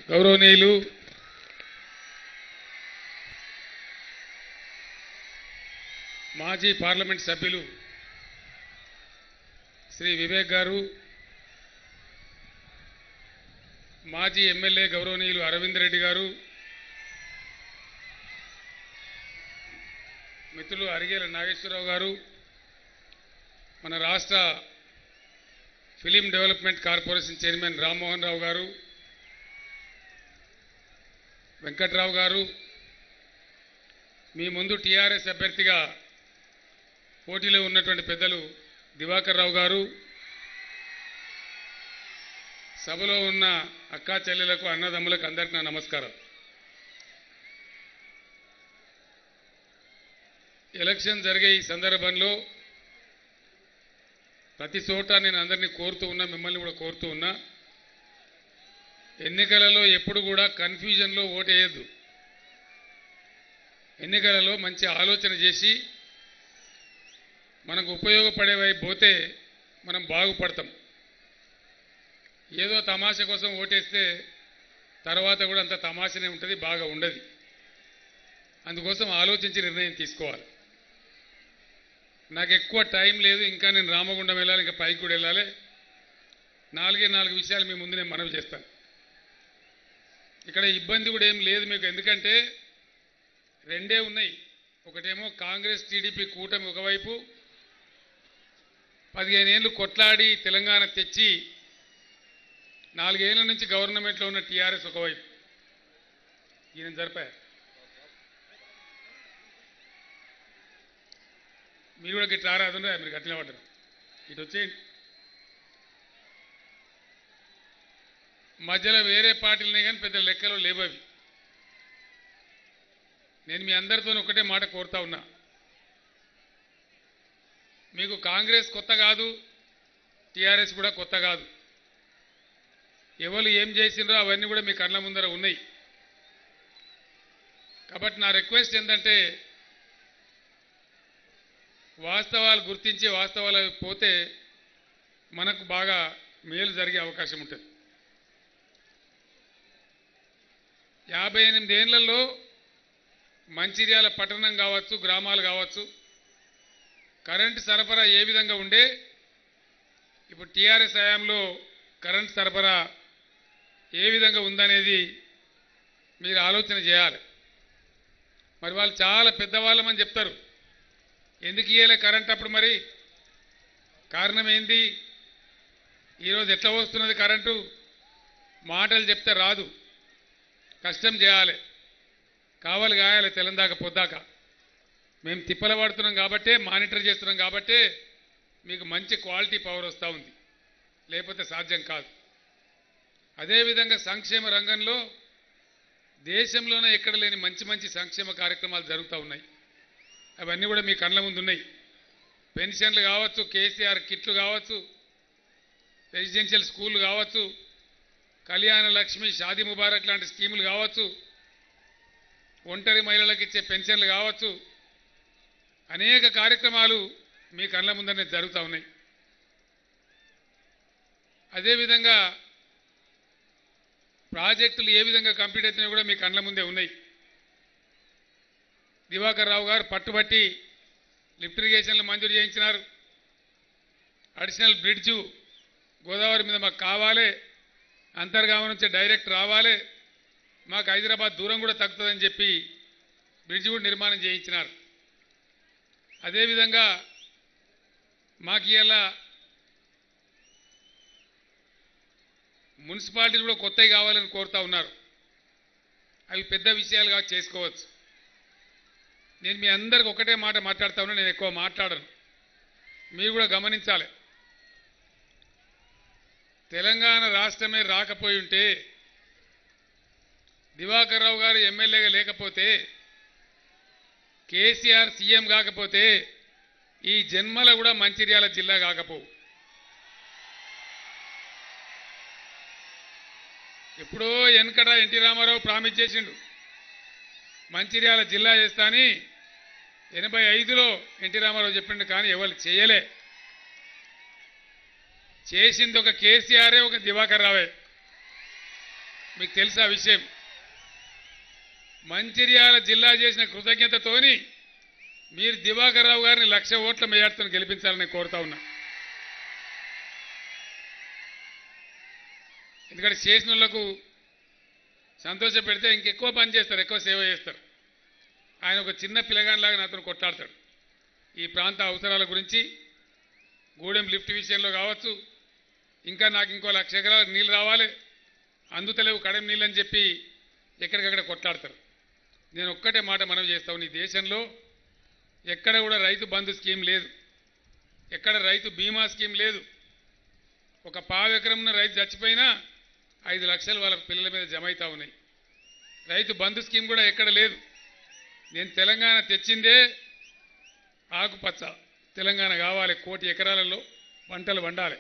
గౌరవనీయులు మాజీ పార్లమెంట్ సభ్యులు శ్రీ వివేక్ గారు మాజీ ఎమ్మెల్యే గౌరవనీయులు అరవింద్ రెడ్డి గారు మిత్రులు అరిగేల నాగేశ్వరరావు గారు మన రాష్ట్ర film development corporation chairman Rammohan Rao garu Venkatrao గారు మీ ముందు టీఆర్ఎస్ అభ్యర్థిగా పోటీలో ఉన్నటువంటి పెద్దలు దివాకర్ రావు గారు సభలో ఉన్న అక్కా చెల్లెలకు అన్నదమ్ములకు అందరికీ నా నమస్కారం ఎలక్షన్ జరిగే ఈ సందర్భంలో ప్రతి చోట నేను అందరినీ కోరుతూ ఉన్నా మిమ్మల్ని కూడా కోరుతూ ఉన్నా ఎన్నికలలో ఎప్పుడు కూడా కన్ఫ్యూజన్లో ఓటేయద్దు ఎన్నికలలో మంచి ఆలోచన చేసి మనకు ఉపయోగపడే వైపు పోతే మనం బాగుపడతాం ఏదో తమాష కోసం ఓటేస్తే తర్వాత కూడా అంత తమాషనే ఉంటుంది బాగా ఉండదు అందుకోసం ఆలోచించి నిర్ణయం తీసుకోవాలి నాకు ఎక్కువ టైం లేదు ఇంకా నేను రామగుండం వెళ్ళాలి ఇంకా పైకి కూడా వెళ్ళాలి నాలుగే నాలుగు విషయాలు మీ ముందు నేను మనవి చేస్తాను ఇక్కడ ఇబ్బంది కూడా ఏం లేదు మీకు ఎందుకంటే రెండే ఉన్నాయి ఒకటేమో కాంగ్రెస్ టీడీపీ కూటమి ఒకవైపు పదిహేను ఏళ్ళు కొట్లాడి తెలంగాణ తెచ్చి నాలుగేళ్ల నుంచి గవర్నమెంట్లో ఉన్న టీఆర్ఎస్ ఒకవైపు ఈయన జరిపారు మీరు కూడా గిట్లా ఆరాధన మీరు గట్టిన పడ్డారు ఇటు వచ్చేయండి మధ్యలో వేరే పార్టీలున్నాయి కానీ పెద్ద లెక్కలో లేవు అవి నేను మీ అందరితో ఒకటే మాట కోరుతా ఉన్నా మీకు కాంగ్రెస్ కొత్త కాదు టీఆర్ఎస్ కూడా కొత్త కాదు ఎవరు ఏం చేసిండ్రో అవన్నీ కూడా మీ కళ్ళ ముందర ఉన్నాయి కాబట్టి నా రిక్వెస్ట్ ఏంటంటే వాస్తవాలు గుర్తించి వాస్తవాలు పోతే మనకు బాగా మేలు జరిగే అవకాశం ఉంటుంది యాభై ఎనిమిది ఏళ్లలో మంచిర్యాల పట్టణం కావచ్చు గ్రామాలు కావచ్చు కరెంటు సరఫరా ఏ విధంగా ఉండే ఇప్పుడు టీఆర్ఎస్ హయాంలో కరెంటు సరఫరా ఏ విధంగా ఉందనేది మీరు ఆలోచన చేయాలి మరి వాళ్ళు చాలా పెద్దవాళ్ళమని చెప్తారు ఎందుకు ఇయ్యలే కరెంట్ అప్పుడు మరి కారణం ఏంది ఈరోజు ఎట్లా వస్తున్నది కరెంటు మాటలు చెప్తే రాదు కష్టం చేయాలి కావాలి కాయాలి తెలందాక పొద్దాక మేము తిప్పల పడుతున్నాం కాబట్టే మానిటర్ చేస్తున్నాం కాబట్టే మీకు మంచి క్వాలిటీ పవర్ వస్తూ ఉంది లేకపోతే సాధ్యం కాదు అదేవిధంగా సంక్షేమ రంగంలో దేశంలోనే ఎక్కడ లేని మంచి మంచి సంక్షేమ కార్యక్రమాలు జరుగుతూ ఉన్నాయి అవన్నీ కూడా మీ కళ్ళ ముందు ఉన్నాయి పెన్షన్లు కావచ్చు కేసీఆర్ కిట్లు కావచ్చు రెసిడెన్షియల్ స్కూళ్ళు కావచ్చు కళ్యాణ లక్ష్మి షాదీ ముబారక్ లాంటి స్కీములు కావచ్చు ఒంటరి మహిళలకు ఇచ్చే పెన్షన్లు కావచ్చు అనేక కార్యక్రమాలు మీ కళ్ళ ముందరనే జరుగుతూ ఉన్నాయి అదేవిధంగా ప్రాజెక్టులు ఏ విధంగా కంప్లీట్ అవుతున్నాయో కూడా మీ కళ్ళ ముందే ఉన్నాయి దివాకర్ రావు గారు పట్టుబట్టి లిఫ్ట్ ఇరిగేషన్లు మంజూరు చేయించినారు అడిషనల్ బ్రిడ్జు గోదావరి మీద మాకు కావాలి అంతర్గామ నుంచి డైరెక్ట్ రావాలి మాకు హైదరాబాద్ దూరం కూడా తగ్గుతుందని చెప్పి బ్రిడ్జ్ కూడా నిర్మాణం చేయించినారు అదేవిధంగా మాకు ఇలా మున్సిపాలిటీలు కూడా కొత్తవి కావాలని కోరుతా ఉన్నారు అవి పెద్ద విషయాలుగా చేసుకోవచ్చు నేను మీ అందరికి ఒకటే మాట మాట్లాడుతా ఉన్నా నేను ఎక్కువ మాట్లాడను మీరు కూడా గమనించాలి తెలంగాణ రాష్ట్రమే రాకపోయి ఉంటే దివాకర్ రావు గారు ఎమ్మెల్యేగా లేకపోతే కేసీఆర్ సీఎం కాకపోతే ఈ జన్మల కూడా మంచిర్యాల జిల్లా కాకపోవు ఎప్పుడో వెనకట ఎన్టీ రామారావు ప్రామిస్ చేసిండు మంచిర్యాల జిల్లా చేస్తా అని ఎనభై ఐదులో ఎన్టీ రామారావు చెప్పిండు కానీ ఎవరు చేయలే చేసింది ఒక కేసీఆరే ఒక దివాకర్ రావే మీకు తెలుసా విషయం మంచిర్యాల జిల్లా చేసిన కృతజ్ఞతతోని మీరు దివాకర్ రావు గారిని లక్ష ఓట్ల మేయార్తో గెలిపించాలని కోరుతా ఉన్నా ఎందుకంటే చేసిన వాళ్ళకు సంతోష పెడితే ఇంకెక్కువ పని చేస్తారు ఎక్కువ సేవ చేస్తారు ఆయన ఒక చిన్న పిల్లగానిలాగా నాతో కొట్లాడతాడు ఈ ప్రాంత అవసరాల గురించి గూడెం లిఫ్ట్ విషయంలో కావచ్చు ఇంకా నాకు ఇంకో లక్ష ఎకరాలకు నీళ్ళు రావాలి అందుతలేవు కడెం నీళ్ళు అని చెప్పి ఎక్కడికక్కడ కొట్లాడతారు నేను ఒక్కటే మాట మనం చేస్తాను ఈ దేశంలో ఎక్కడ కూడా రైతు బంధు స్కీమ్ లేదు ఎక్కడ రైతు బీమా స్కీమ్ లేదు ఒక పావు ఎకరంన రైతు చచ్చిపోయినా ఐదు లక్షలు వాళ్ళ పిల్లల మీద జమ అవుతా ఉన్నాయి రైతు బంధు స్కీమ్ కూడా ఎక్కడ లేదు నేను తెలంగాణ తెచ్చిందే ఆకుపచ్చ తెలంగాణ కావాలి కోటి ఎకరాలలో పంటలు వండాలి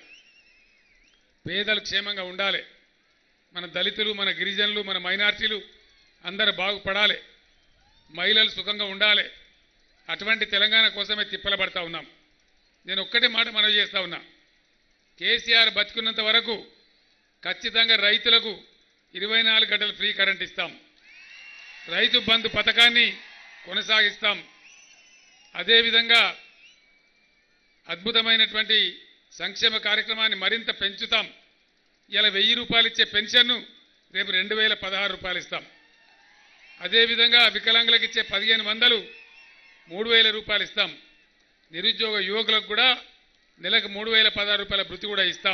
పేదలు క్షేమంగా ఉండాలి మన దళితులు మన గిరిజనులు మన మైనార్టీలు అందరూ బాగుపడాలి మహిళలు సుఖంగా ఉండాలి అటువంటి తెలంగాణ కోసమే తిప్పలబడతా ఉన్నాం నేను ఒక్కటే మాట మనవి చేస్తా ఉన్నా కేసీఆర్ బతుకున్నంత వరకు ఖచ్చితంగా రైతులకు ఇరవై నాలుగు గంటలు ఫ్రీ కరెంట్ ఇస్తాం రైతు బంధు పథకాన్ని కొనసాగిస్తాం అదేవిధంగా అద్భుతమైనటువంటి సంక్షేమ కార్యక్రమాన్ని మరింత పెంచుతాం ఇలా వెయ్యి రూపాయలు ఇచ్చే పెన్షన్ను రేపు రెండు వేల పదహారు రూపాయలు ఇస్తాం అదేవిధంగా వికలాంగులకు ఇచ్చే పదిహేను వందలు మూడు వేల రూపాయలు ఇస్తాం నిరుద్యోగ యువకులకు కూడా నెలకు మూడు వేల పదహారు రూపాయల భృతి కూడా ఇస్తాం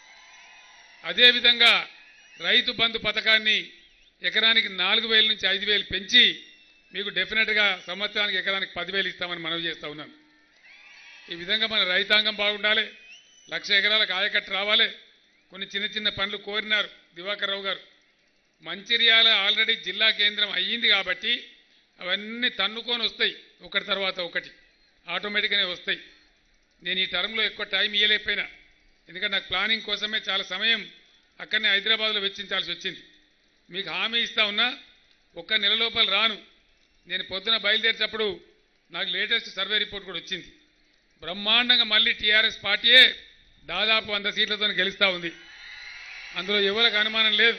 అదేవిధంగా రైతు బంధు పథకాన్ని ఎకరానికి నాలుగు వేల నుంచి ఐదు వేలు పెంచి మీకు డెఫినెట్గా సంవత్సరానికి ఎకరానికి పదివేలు ఇస్తామని మనవి చేస్తా ఉన్నాను ఈ విధంగా మన రైతాంగం బాగుండాలి లక్ష ఎకరాలకు ఆయకట్టు రావాలి కొన్ని చిన్న చిన్న పనులు కోరినారు దివాకర్ రావు గారు మంచిర్యాల ఆల్రెడీ జిల్లా కేంద్రం అయ్యింది కాబట్టి అవన్నీ తన్నుకొని వస్తాయి ఒకటి తర్వాత ఒకటి ఆటోమేటిక్గానే వస్తాయి నేను ఈ టర్మ్లో ఎక్కువ టైం ఇవ్వలేకపోయినా ఎందుకంటే నాకు ప్లానింగ్ కోసమే చాలా సమయం అక్కడనే హైదరాబాద్లో వెచ్చించాల్సి వచ్చింది మీకు హామీ ఇస్తా ఉన్నా ఒక్క నెల లోపల రాను నేను పొద్దున బయలుదేరేటప్పుడు నాకు లేటెస్ట్ సర్వే రిపోర్ట్ కూడా వచ్చింది బ్రహ్మాండంగా మళ్ళీ టీఆర్ఎస్ పార్టీయే దాదాపు వంద సీట్లతో గెలుస్తూ ఉంది అందులో ఎవరికి అనుమానం లేదు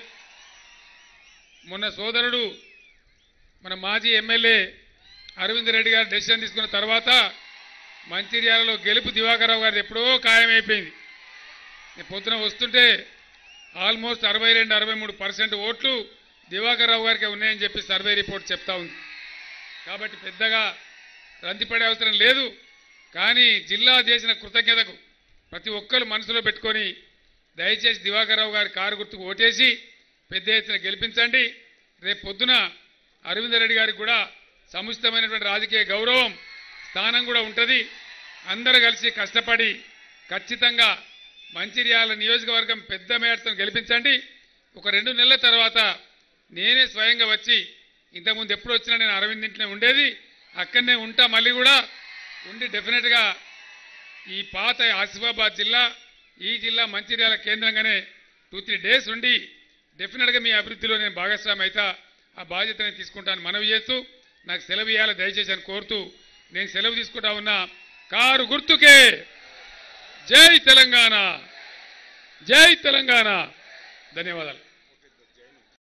మొన్న సోదరుడు మన మాజీ ఎమ్మెల్యే అరవింద్ రెడ్డి గారు డెసిషన్ తీసుకున్న తర్వాత మంచిర్యాలలో గెలుపు దివాకర్రావు గారిది ఎప్పుడో ఖాయమైపోయింది నేను పొద్దున వస్తుంటే ఆల్మోస్ట్ అరవై రెండు అరవై మూడు పర్సెంట్ ఓట్లు దివాకర్ రావు గారికి ఉన్నాయని చెప్పి సర్వే రిపోర్ట్ చెప్తా ఉంది కాబట్టి పెద్దగా రందిపడే అవసరం లేదు కానీ జిల్లా చేసిన కృతజ్ఞతకు ప్రతి ఒక్కరు మనసులో పెట్టుకొని దయచేసి దివాకర్ రావు గారి కారు గుర్తుకు ఓటేసి పెద్ద ఎత్తున గెలిపించండి రేపు పొద్దున అరవింద్ రెడ్డి గారికి కూడా సముచితమైనటువంటి రాజకీయ గౌరవం స్థానం కూడా ఉంటుంది అందరూ కలిసి కష్టపడి ఖచ్చితంగా మంచిర్యాల నియోజకవర్గం పెద్ద మేడతో గెలిపించండి ఒక రెండు నెలల తర్వాత నేనే స్వయంగా వచ్చి ఇంతకుముందు ఎప్పుడు వచ్చినా నేను అరవింద్ ఇంట్లోనే ఉండేది అక్కడనే ఉంటా మళ్ళీ కూడా ఉండి డెఫినెట్గా ఈ పాత ఆసిఫాబాద్ జిల్లా ఈ జిల్లా మంచిర్యాల కేంద్రంగానే టూ త్రీ డేస్ ఉండి డెఫినెట్గా మీ అభివృద్ధిలో నేను భాగస్వామి అయితే ఆ బాధ్యతని తీసుకుంటాను మనవి చేస్తూ నాకు సెలవు ఇవ్వాలి దయచేసి అని కోరుతూ నేను సెలవు తీసుకుంటా ఉన్నా కారు గుర్తుకే జై తెలంగాణ జై తెలంగాణ ధన్యవాదాలు